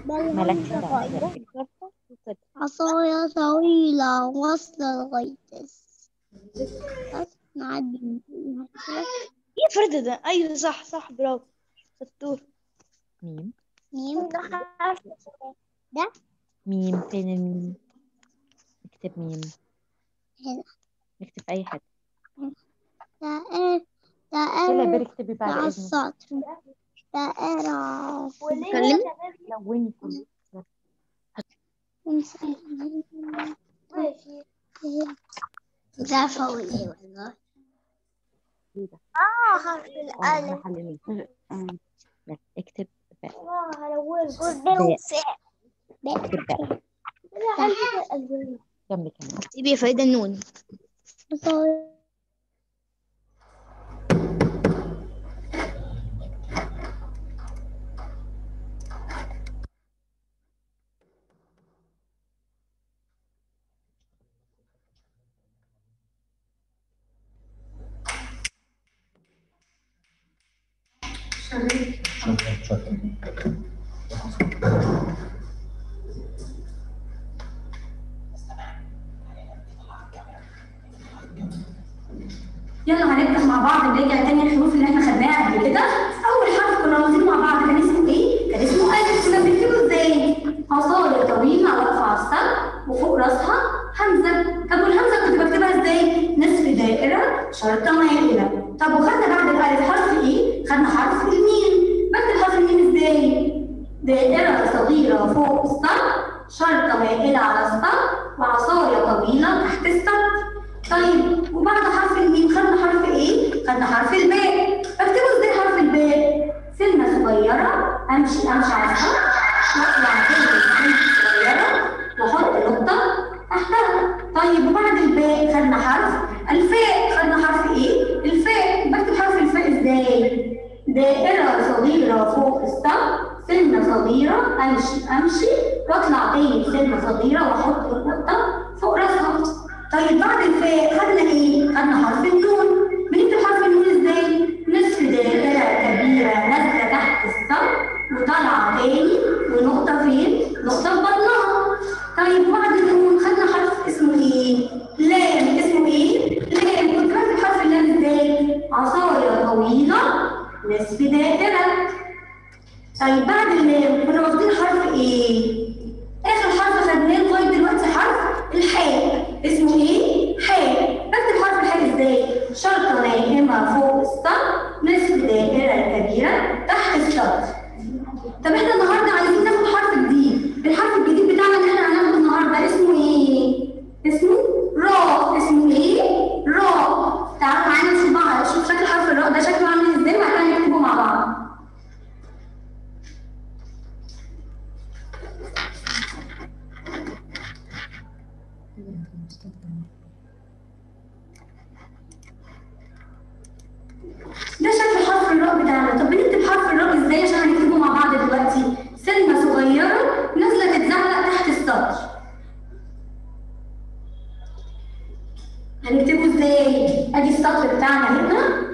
مالكش دعوة اكتب عصاية طويلة واصلة لغاية نعدي ايه فرد ده ايوه صح صح برافو شطور ميم ميم ميم فين الميم اكتب ميم هنا اكتب أي حاجة دائرة يلا دائرة بكتبي بعد على إذنك السطر دائرة كلمني لوني كله ده فوق ايه والله ايه ده اه حرف اه الالف محل ميم يلا اكتب باء اه هلون باء اكتب باء كمل كمل تبي فايدة النون عصاية يلا هنفتح مع بعض نراجع تاني الحروف اللي احنا خدناها قبل كده اول حرف كنا واخدينه مع بعض كان اسمه ايه كان اسمه الف كنا بنكتبه ازاي عصاية طويلة واقفة على السطح وفوق راسها همزة طب والهمزة كنت بكتبها ازاي نصف دائرة شرطة مائلة طب وخدنا بعد الالف حرف ايه خدنا حرف الميم بكتب حرف الميم ازاي دائرة صغيرة فوق السطح شرطة مائلة على السطح وعصاية طويلة تحت السطح طيب وبعد حرف الميم خدنا حرف ايه؟ خدنا حرف الباء بكتبه ازاي حرف الباء؟ سنة صغيرة امشي امشي على السطح واطلع كلمة سنة صغيرة واحط نقطة تحتها طيب وبعد الباء خدنا حرف الفاء خدنا حرف ايه؟ الفاء بكتب حرف الفاء ازاي؟ دائرة صغيرة فوق السطح سنة صغيرة امشي امشي واطلع تاني بسنة صغيرة واحط نقطة فوق راسها طيب بعد الفاء خدنا ايه؟ خدنا حرف النون بنكتب حرف النون ازاي؟ نصف دائرة كبيرة نازلة تحت السطح وطالعة تاني ونقطة فين؟ نقطة في بطنها طيب بعد النون خدنا حرف اسمه ايه؟ لام اسمه ايه؟ لام كنت بكتب حرف اللام ازاي؟ عصاية طويلة نصف دائرة طيب بعد اللام كنا واخدين حرف ايه؟ اخر حرف خدناه لغايه دلوقتي حرف الحاء اسمه ايه؟ حاء بكتب حرف الحاء ازاي؟ شرطه ناعمه فوق السطح نصف دائره كبيره تحت السطح طب احنا النهارده عايزين ناخد حرف جديد الحرف الجديد بتاعنا اللي احنا هناخده النهارده اسمه ايه؟ اسمه راء اسمه ايه؟ راء تعالوا معانا نشوف بقى شوف شكل حرف الراء ده شكله عامل ازاي وبعد كده نكتبه مع بعض ده شكل حرف الراء بتاعنا طب بنكتب حرف الراء ازاي عشان هنكتبه مع بعض دلوقتي سلمة صغيرة نازلة تتزحلق تحت السطر هنكتبه ازاي ادي السطر بتاعنا هنا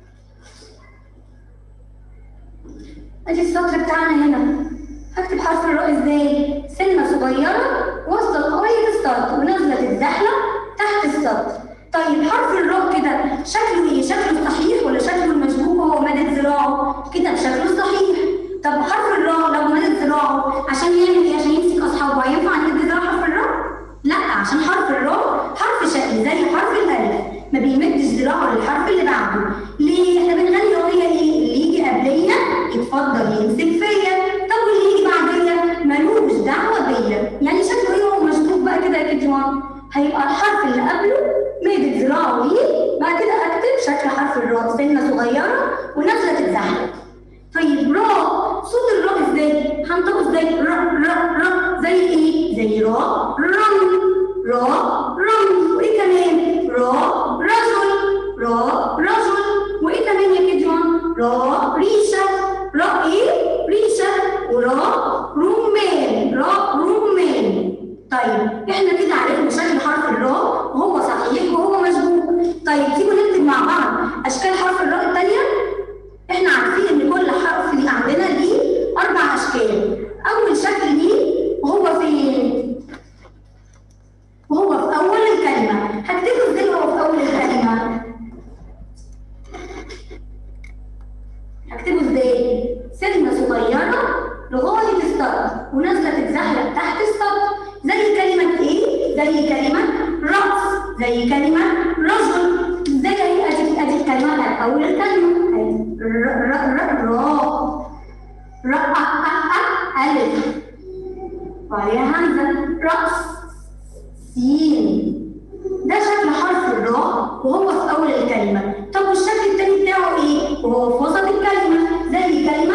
ادي السطر بتاعنا هنا هكتب حرف الراء ازاي سلمة صغيرة واصلة لغاية السطر ونازلة تتزحلق تحت السطر طيب حرف الراء كده شكله ايه؟ شكله الصحيح ولا شكله المشبوك وهو مادة ذراعه؟ كده شكله الصحيح. طب حرف الراء لو مادة ذراعه عشان يعمل ايه؟ عشان يمسك اصحابه هينفع نمد ذراع حرف الراء؟ لا عشان حرف الراء حرف شقي زي حرف الالف ما بيمدش ذراعه للحرف اللي بعده. ليه؟ احنا بنغني اغنية ايه؟ اللي يجي قبليا يتفضل يمسك فيا. طب واللي يجي بعديا ملوش دعوة بيا. يعني شكله ايه هو مشبوك بقى كده يا كدوان؟ هيبقى الحرف اللي قبله مادة ذراعه ليه بعد كده اكتب شكل حرف الراء سنة صغيرة ونازلة تتزحلق طيب راء صوت الراء ازاي؟ هنطقه ازاي؟ راء راء راء زي ايه؟ زي راء رم راء رم وايه كمان؟ راء رجل راء رجل وايه كمان يا كدوان؟ راء ريشة راء ايه؟ ريشة وراء رمان راء رمان طيب احنا كده عرفنا شكل حرف الراء وهو صحيح وهو مشبوك طيب تيجوا نكتب مع بعض اشكال حرف الراء الثانيه احنا عارفين ان كل حرف اللي عندنا ليه اربع اشكال اول شكل ونازله تتزحلق تحت السطر زي كلمه ايه زي كلمه رأس زي كلمه رجل زي ايه ادي ادي الكلمه بتاعت اول الكلمه ر ر ر را ر أ أ أ ألف وعليها همزة رأس سين ده شكل حرف الراء وهو في أول الكلمة طب والشكل التاني بتاعه إيه؟ وهو في وسط الكلمة زي كلمة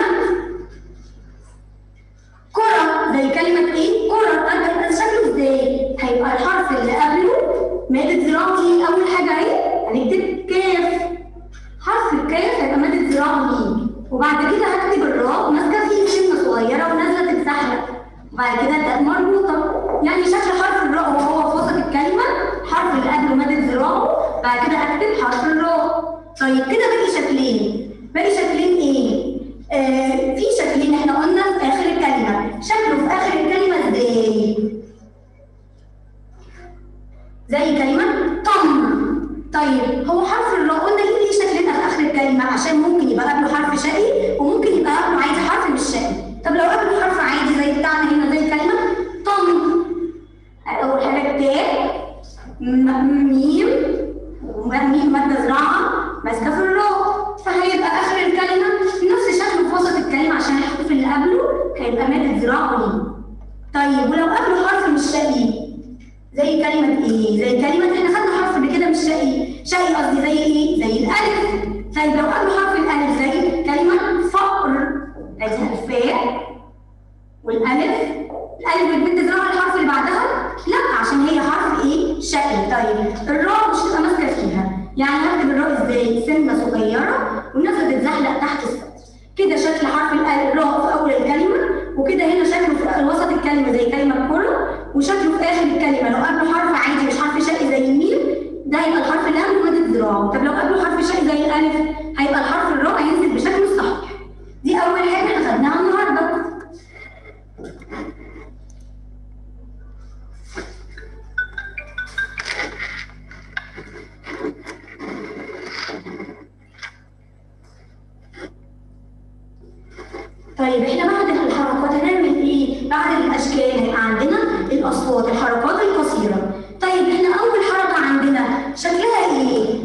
كرة زي كلمة إيه؟ كرة طب هيبقى شكله إزاي؟ هيبقى الحرف اللي قبله مادة ذراعي أول حاجة إيه؟ هنكتب كاف حرف الكاف هيبقى مادة ذراع مين وبعد كده هكتب الراء ماسكة فيه كلمة صغيرة ونازلة تتزحلق وبعد كده تاء مربوطة يعني شكل حرف الراء وهو في وسط الكلمة الحرف اللي قبله مادة ذراعه بعد كده اكتب حرف الراء طيب كده باقي شكلين باقي شكلين ايه؟ آه في شكلين احنا قلنا في اخر الكلمة شكله في اخر الكلمة ازاي؟ زي كلمة طم طيب هو حرف الراء قلنا ليه ليه شكلنا في اخر الكلمة عشان ممكن يبقى قبله حرف شقي وممكن يبقى قبله عادي حرف مش شقي طب لو قبله حرف عادي زي بتاعنا هنا زي كلمة طم أول حاجة تاء م- ميم وميم مادة ذراعها ماسكة في الراء فهيبقى آخر الكلمة نفس شكله في وسط الكلمة عشان الحرف اللي قبله هيبقى مادة ذراع ولين طيب ولو قبله حرف مش شقي زي كلمة ايه؟ زي كلمة احنا خدنا حرف قبل كده مش شقي، شقي قصدي زي ايه؟ زي الألف. طيب لو قبله حرف الألف زي كلمة فقر. ادي الفاء والألف الألف بتمد ذراع الحرف اللي بعدها؟ لا عشان هي حرف ايه؟ شقي. طيب الراء مش هتبقى ماسكة فيها، يعني هكتب الراء ازاي؟ سنة صغيرة والنازلة تتزحلق تحت السطر. كده شكل حرف الألف الراء في أول الكلمة وكده هنا شكله في وسط الكلمة زي كلمة كرة وشكله في آخر الكلمة لو قبله حرف عادي مش حرف شقي زي الميم ده هيبقى الحرف اللي قبله مادة ذراعه طب لو قبله حرف شقي زي الألف هيبقى الحرف الراء هينزل بشكل الصحيح دي أول حاجة احنا خدناها النهاردة طيب احنا بعد الحركات هنعمل ايه؟ بعد الاشكال هيبقى عندنا الاصوات الحركات القصيره. طيب احنا اول حركه عندنا شكلها ايه؟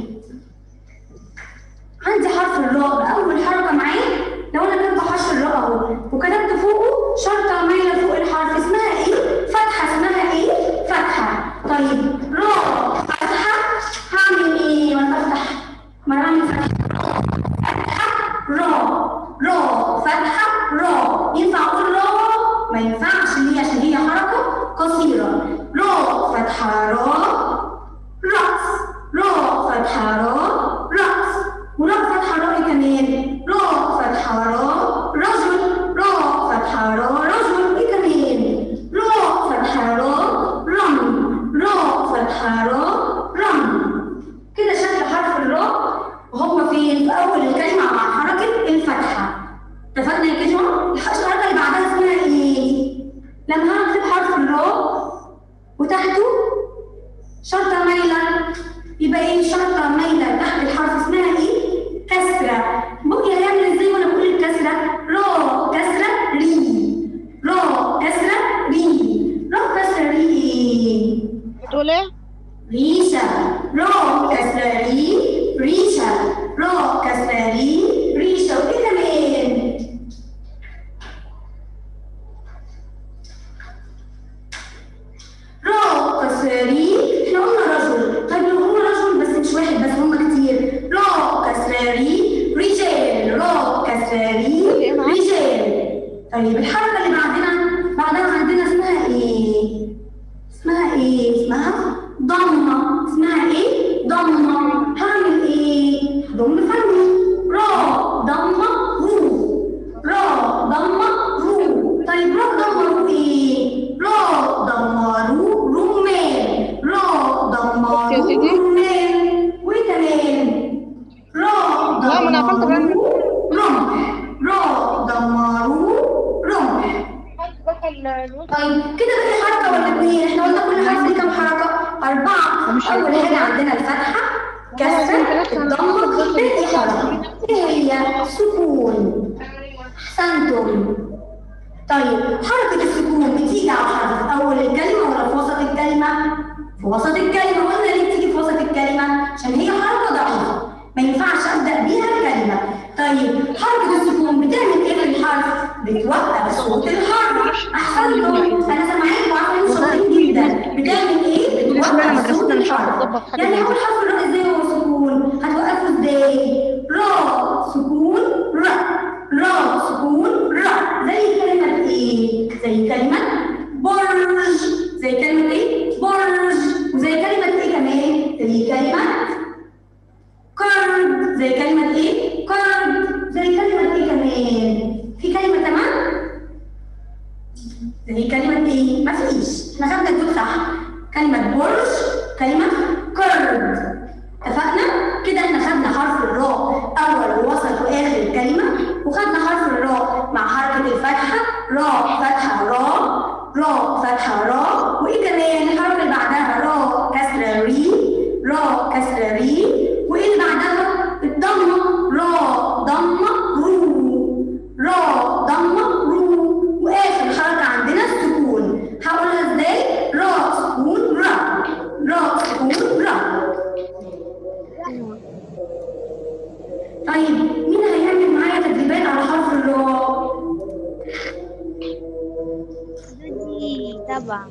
عندي حرف الراء اول حركه معاه لو انا كاتبه حرف الراء اهو وكتبت فوقه شرطه مايله فوق الحرف اسمها ايه؟ فتحه اسمها ايه؟ فتحه. طيب راء فتحه هعمل ايه وانا بفتح؟ ما انا بعمل فتحه. فتحه راء راء فتحة راء ينفع أقول راء؟ ما ينفعش ليه؟ عشان هي حركة قصيرة راء فتحة راء رأس راء فتحة راء رأس وراء فتحة راء إيه كمان راء فتحة راء رجل راء فتحة راء رجل إيه كمان راء فتحة راء رم راء فتحة راء رم كده شكل حرف الراء وهو فين في أول الكلمة مع حركة الفتحة اتفقنا يا كجوة؟ الحركة اللي بعدها اسمها ايه؟ لما هكتب حرف الراء وتحته شرطة مايلة يبقى ايه شرطة مايلة تحت الحرف اسمها ايه؟ كسرة بقي هيعمل ازاي وانا بقول الكسرة؟ راء كسرة ري راء كسرة ري راء كسرة ري ايه؟ بتقول ايه؟ ريشة راء كسرة ري ريشة راء كسرة ري ريشة وايه كمان؟ راء كسري احنا قلنا رجل طيب لو هو رجل بس مش واحد بس هم كتير راء كسري رجال راء كسري رجال طيب الحركة اللي بعدنا بعدها عندنا اسمها ايه؟ اسمها ايه؟ اسمها ضمة اسمها ايه؟ ضمة هعمل ايه؟ ضم فمي راء ضمة رو راء ضمة رو طيب راء ضمة رو ايه؟ راء ضمة رو رمان راء ضمة يا رو سيدي. رمان وايه كمان؟ راء لا، ما أنا قفلت ضمة بقى. رو رمح راء ضمة رو رمح طيب كده بقى حركة ولا اتنين؟ احنا قلنا كل حرف ليه كام حركة؟ أربعة مش أول هيكون. حاجة عندنا الفتحة كسرة الضمة باقي حركة ايه هي؟ سكون أحسنتم طيب حركة السكون بتيجي على الحرف في أول الكلمة ولا في وسط الكلمة؟ في وسط الكلمة قلنا ليه بتيجي في وسط الكلمة؟ عشان هي حركة ضعيفة ما ينفعش أبدأ بيها الكلمة طيب حركة السكون بتعمل إيه في الحرف؟ بتوقف صوت الحرف أحسنتم أنا سامعاكم وعارفة إنتوا شاطرين جدا بتعمل إيه؟ بتوقف صوت الحرف يعني أول حرف الراء إزاي هو سكون؟ هتوقفه إزاي؟ راء سكون راء راء سكون راء زي كلمة إيه؟ زي كلمة برج زي كلمة إيه؟ برج وزي كلمة إيه كمان؟ زي كلمة كرب زي كلمة إيه؟ كرب زي كلمة إيه كمان؟ في كلمة كمان؟ زي كلمة إيه؟ مفيش إحنا خدنا دول صح كلمة برج كلمة كرب اتفقنا؟ كده احنا خدنا حرف الراء أول ووسط وآخر الكلمة وخدنا حرف الراء مع حركة الفتحة راء فتحة راء راء فتحة راء وإيه كمان الحرف اللي بعدها راء كسرة ري راء كسرة ري وإيه اللي بعدها الضمة راء ضمة رو راء ضمة رو وآخر حركة عندنا السكون هقولها إزاي؟ راء سكون راء راء سكون راء طيب مين هيعمل معايا تدريبات على حرف الراء؟ دودي طبعا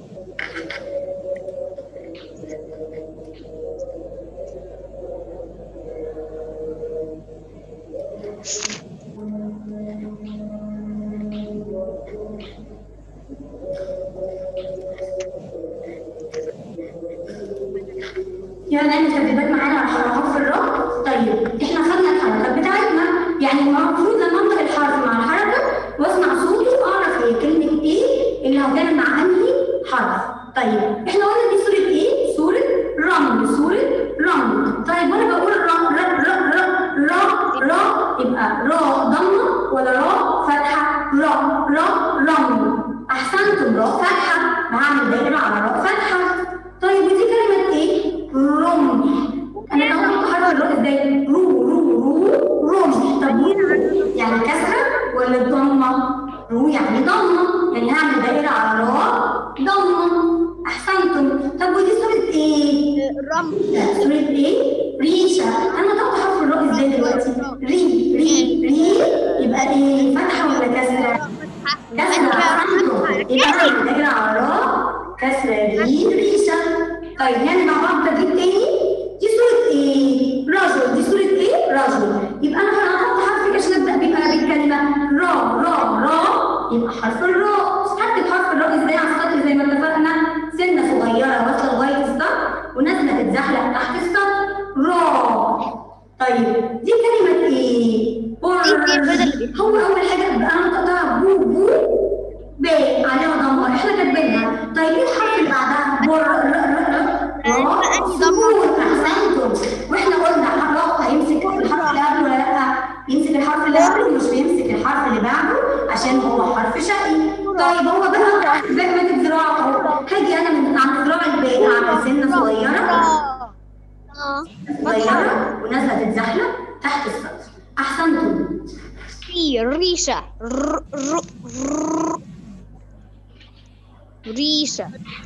يلا نعمل تدريبات معانا على حرف الراء طيب احنا خدنا الحركات بتاعتنا يعني المفروض لما انطق الحرف مع الحركه واسمع صوته اعرف هي كلمه ايه اللي هتعمل مع انهي حرف طيب احنا قلنا دي صوره ايه صوره رمل صوره رمل طيب وانا بقول را را را را را را يبقى را ضمه ولا را فتحه را را رمل احسنتم را فتحه بعمل دايره على را فتحه طيب ودي كلمه ايه رمح انا بقول حرف الراء ازاي رو رو رو رمح طب رو يعني كسره ولا الضمه رو يعني ضمه يعني هعمل دايره على راء ضمه احسنتم طب ودي صوره ايه الرمل لا، صوره ايه ريشه انا نطقت حرف الراء ازاي دلوقتي ري ري ري يبقى ايه فتحه ولا كسره كسره احسنتم يبقى انا دايره على راء كسره ري ريشه طيب يعني مع بعض تدريب تاني دي صورة ايه؟ رجل دي صورة ايه؟ رجل يبقى انا هحط حرف عشان ابدا بيها بالكلمة را را را يبقى حرف الراء هكتب حرف الراء ازاي على السطر زي ما اتفقنا سنة صغيرة واصلة لغاية السطر ونازلة تتزحلق تحت السطر را طيب دي كلمة ايه؟ دي البدل اللي برج هو أول حاجة أبقى أنا نطقتها بو بو ب عليها ضمة احنا كاتبينها طيب ايه الحرف اللي بعدها؟ بر ر ر ر أيوة، أنهي ضمة؟ سكون احسنتم واحنا قلنا حرف هيمسك الحرف اللي قبله ولا لا؟ يمسك الحرف اللي قبله مش بيمسك الحرف اللي بعده عشان هو حرف شقي طيب هو بقى باقي مادة ذراع اهو هاجي انا من عند ذراع الباقي اعمل سنة صغيرة اه صغيرة ونازلة تتزحلق تحت السطر احسنتم في ريشة ر ر ر ريشة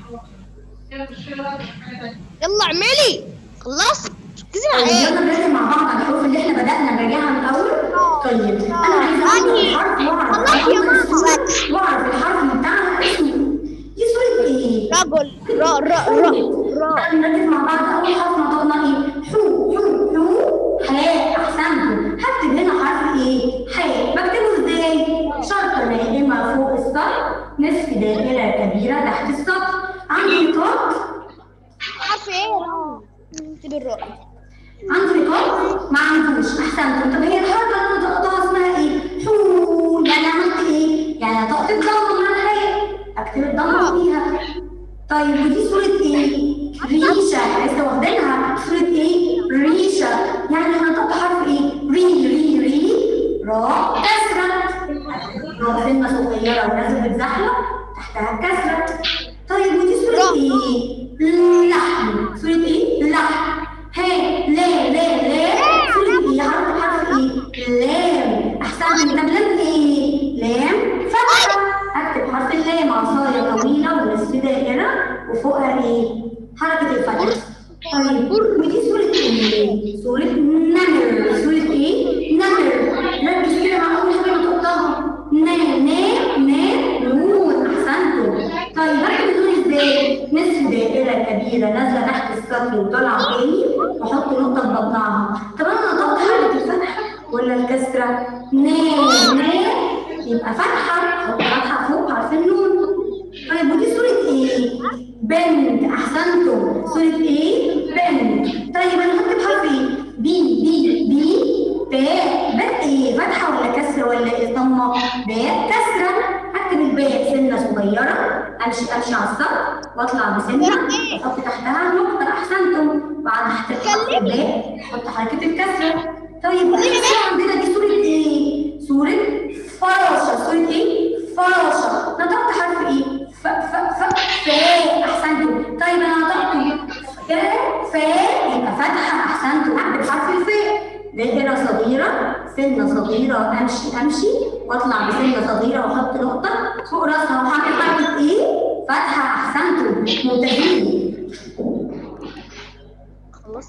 يلا اعملي خلصت ركزي طيب معايا يلا نركز مع بعض على الحروف اللي احنا بدأنا نراجعها من الأول طيب أنا عايزة أعرف أنهي؟ الحرف وأعرف خلاص يا أعرف ماما. الصورة وأعرف الحرف اللي بتاعها اسمه دي صورة إيه؟ رجل را را را را تعالوا نركز مع بعض أول حرف نطقنا إيه؟ حو حو حو حاء أحسنتم هكتب هنا حرف إيه؟ حاء بكتبه إزاي؟ شرطة نائمة فوق السطر نصف دائرة كبيرة تحت السطر عندي نقاط عارفه ايه اكتب الراء عنده نقاط ما عندوش احسنتم طب هي الحركه اللي انا نطقتها اسمها ايه حو يعني عملت ايه يعني نطقت الضمه مع الحاء اكتب الضمه فيها طيب ودي صوره ايه ريشه لسه واخدينها صوره ايه ريشه يعني انا نطقت حرف ايه ري ري ري راء كسره راء سنه صغيره ونازل بتزحلق تحتها كسره طيب ودي صوره راء. ايه لحم صوره ايه لحم هي لا لا لا صورة ايه حرف حرف ايه لام احسن طب لام ايه لام فتحة كبيره نازله تحت السطر وطالعه تاني واحط نقطه في بطنها طب انا نطقت حركه الفتحه ولا الكسره؟ نام نام يبقى فتحه احط فتحه فوق حرف النون طيب ودي صورة ايه؟ بنت احسنتم صورة ايه؟ بنت طيب انا هكتب حرف ايه؟ بي بي بي باء باء ايه؟ فتحة ولا كسرة ولا ايه ضمة؟ باء كسرة هكتب الباء سنة صغيرة امشي امشي على السطر واطلع بسنة واحط تحتها نقطة احسنتم بعد هحط حرف الباء احط حركة الكسرة طيب وايه عندنا دي صورة ايه؟ صورة فراشة صورة ايه؟ فراشة نطقت حرف ايه؟ ف ف ف فاء احسنتم طيب انا نطقت فاء فاء يبقى فتحة احسنتم اكتب حرف الفاء دائرة صغيرة سنة صغيرة امشي امشي واطلع بسنة صغيرة واحط نقطة فوق راسها وهعمل حركة ايه؟ فتحة احسنتم ممتازين خلاص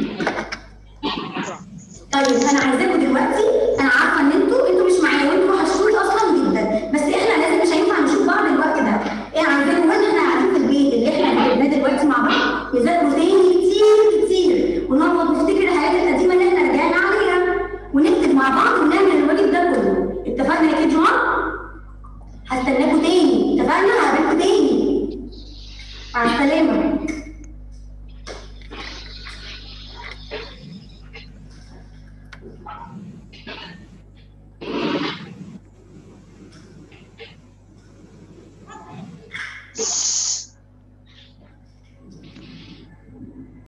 طيب انا عايزاكم دلوقتي انا عارفه ان انتوا انتوا مش معايا وانتوا وحشوني اصلا جدا بس احنا لازم مش هينفع نشوف بعض الوقت ده ايه عايزاكم واحنا قاعدين في البيت اللي احنا جبناه دلوقتي مع بعض نذاكروا تاني كتير كتير ونقعد نفتكر الحاجات القديمه اللي احنا رجعنا عليها ونكتب مع بعض ونعمل الواجب ده كله اتفقنا يا كده جماعه؟ هستناكوا تاني اتفقنا هقابلكوا تاني مع السلامه Shh.